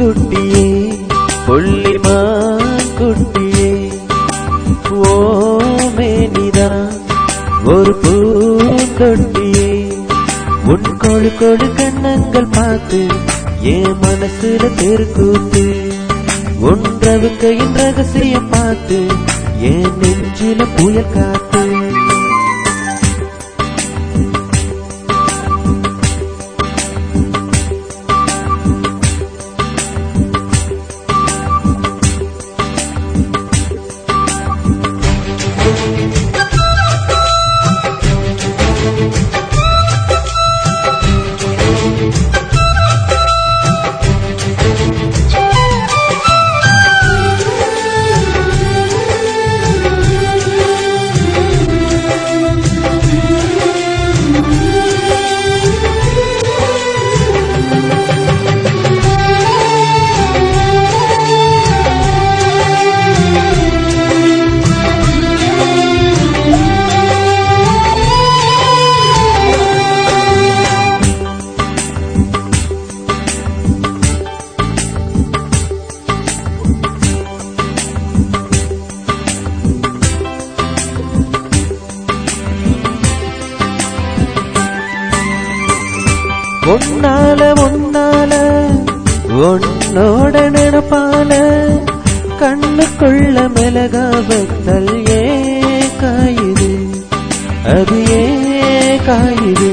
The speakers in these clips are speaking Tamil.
குட்டியே புள்ளிமான் குட்டியே ஓமேனிதான் ஒரு பூந்தொட்டியே உன் கொழு கொழு கண்ணங்கள் பார்த்து என் மனசுல தெருக்கூத்து ஒன்றவு கையின் ரகசியம் பார்த்து என் நெஞ்சில புயல் காத்து ஒன்னால ஒன்னால உன்னோட நினப்பால கண்ணுக்குள்ள மிளகாவத்தல் ஏ காயுது அது ஏ காயுது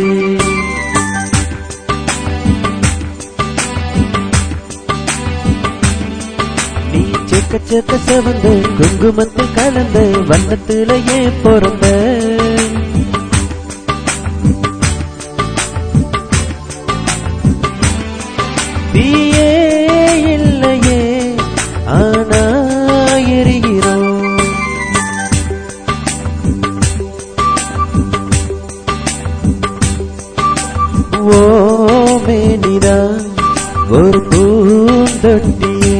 நீ செக்க செக்க செவந்த குங்குமத்தில் கலந்த வண்ணத்துல ஏன் பிறந்த தீயே இல்லையே ஆனா எரிகிறோம் ஓ மேனிதான் ஒரு பூந்தொட்டியே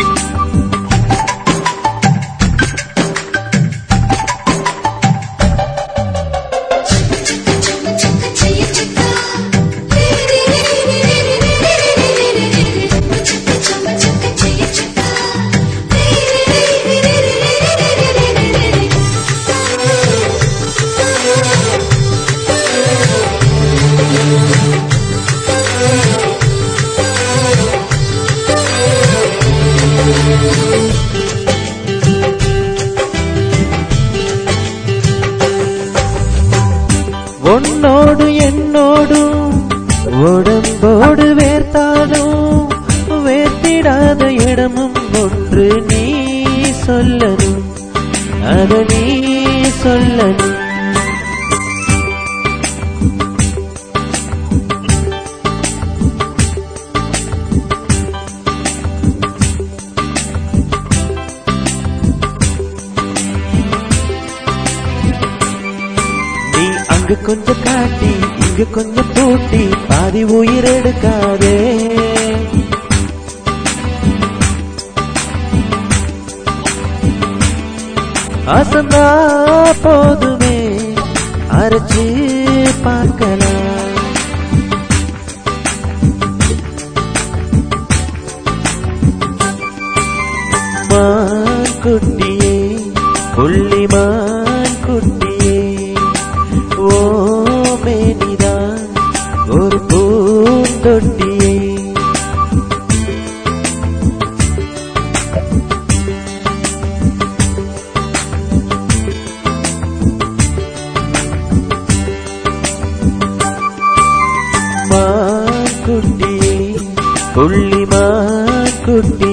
உன்னோடு என்னோடும் உடம்போடு வேர்த்தாலும் வேர்த்திடாத இடமும் ஒன்று நீ சொல்லணும் அத நீ சொல்லணும் நீ அங்க கொஞ்சம் காட்டி இங்க கொஞ்சம் பூட்டி பாதி உயிர் எடுக்காதே அசந்தா போதுமே அரைச்சு பார்க்கலாம் மான் குட்டியே புள்ளிமான் குட்டியே ஓ மேனிதான் ஒரு பூந்தொட்டியே மான் குட்டியே புள்ளிமான் குட்டி